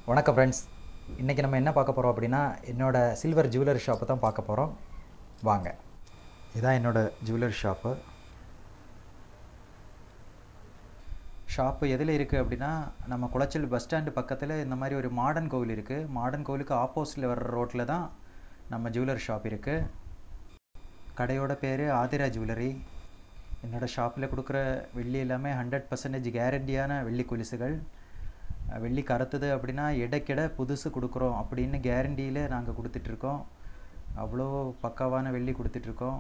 வணக்கம் ஃப்ரெண்ட்ஸ் இன்றைக்கி நம்ம என்ன பார்க்க போகிறோம் அப்படின்னா என்னோட சில்வர் ஜுவல்லரி ஷாப்பை தான் பார்க்க போகிறோம் வாங்க இதான் என்னோட ஜுவல்லரி ஷாப்பு ஷாப்பு எதில் இருக்குது அப்படின்னா நம்ம குளச்சல் பஸ் ஸ்டாண்டு பக்கத்தில் இந்த மாதிரி ஒரு மாடர்ன் கோவில் இருக்குது மாடர்ன் கோவிலுக்கு ஆப்போசிட்டில் வர்ற ரோட்டில் தான் நம்ம ஜுவல்லரி ஷாப் இருக்குது கடையோட பேர் ஆதிரா ஜுவல்லரி என்னோடய ஷாப்பில் கொடுக்குற வெள்ளி எல்லாமே ஹண்ட்ரட் பர்சன்டேஜ் கேரண்டியான வெள்ளி கொலுசுகள் வெள்ளி கருத்துது அப்படின்னா எடைக்கெட புதுசு கொடுக்குறோம் அப்படின்னு கேரண்டியில் நாங்கள் கொடுத்துட்ருக்கோம் அவ்வளோ பக்காவான வெள்ளி கொடுத்துட்ருக்கோம்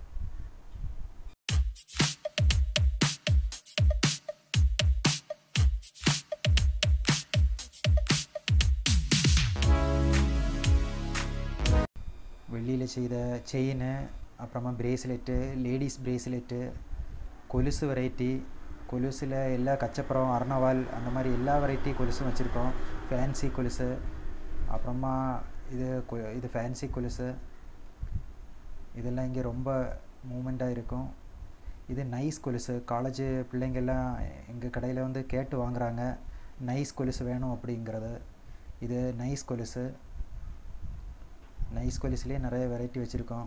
வெள்ளியில் செய்த செயின் அப்புறமா பிரேஸ்லெட்டு லேடிஸ் பிரேஸ்லெட்டு கொலுசு வெரைட்டி கொலுசில் எல்லா கச்சப்புறம் அர்ணவால் அந்த மாதிரி எல்லா வெரைட்டி கொலுசும் வச்சுருக்கோம் ஃபேன்சி கொலுசு அப்புறமா இது கொ- இது ஃபேன்சி கொலுசு இதெல்லாம் இங்கே ரொம்ப மூமெண்ட்டாக இருக்கும் இது நைஸ் கொலுசு காலேஜ் பிள்ளைங்கெல்லாம் எங்கள் கடையில் வந்து கேட்டு வாங்குறாங்க நைஸ் கொலுசு வேணும் அப்படிங்கிறது இது நைஸ் கொலுசு நைஸ் கொலுசுலேயே நிறைய வெரைட்டி வச்சுருக்கோம்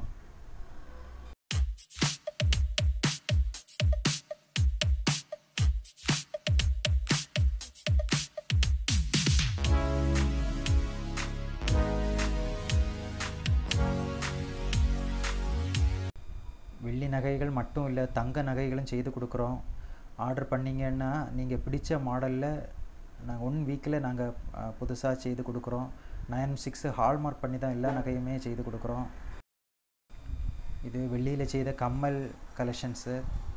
வெள்ளி நகைகள் மட்டும் இல்லை தங்க நகைகளும் செய்து கொடுக்குறோம் ஆர்டர் பண்ணிங்கன்னா நீங்கள் பிடிச்ச மாடலில் நாங்கள் ஒன் வீக்கில் நாங்கள் புதுசாக செய்து கொடுக்குறோம் நைன் சிக்ஸ் ஹால்மார்க் பண்ணி தான் எல்லா நகையுமே செய்து கொடுக்குறோம் இது வெள்ளியில் செய்த கம்மல் கலெக்ஷன்ஸு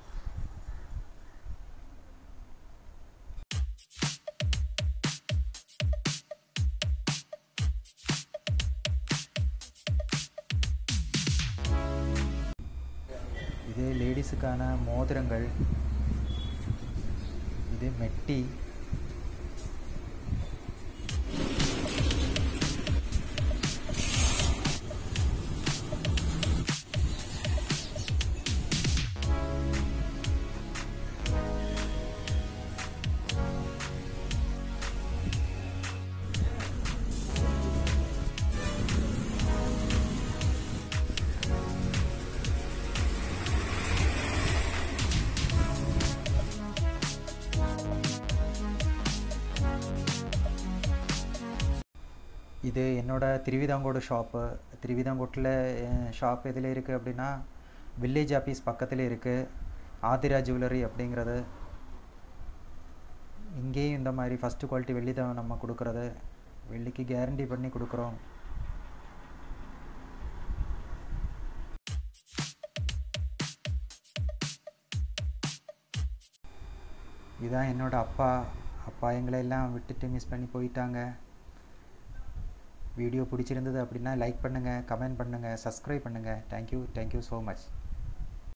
இது லேடிஸுக்கான மோதிரங்கள் இது மெட்டி இது என்னோட திருவிதாங்கோடு ஷாப்பு திருவிதாங்கோட்டில் ஷாப் எதில் இருக்குது அப்படின்னா வில்லேஜ் ஆஃபீஸ் பக்கத்தில் இருக்குது ஆதிரா ஜுவல்லரி அப்படிங்கிறது இங்கேயும் இந்த மாதிரி ஃபஸ்ட்டு குவாலிட்டி வெள்ளி தான் நம்ம கொடுக்குறது வெள்ளிக்கு கேரண்டி பண்ணி கொடுக்குறோம் இதான் என்னோட அப்பா அப்பா எங்களை எல்லாம் விட்டுட்டு மிஸ் பண்ணி போயிட்டாங்க வீடியோ பிடிச்சிருந்தது அப்படின்னா லைக் பண்ணுங்கள் கமெண்ட் பண்ணுங்கள் சப்ஸ்கிரைப் பண்ணுங்கள் தேங்க்யூ தேங்க்யூ ஸோ மச்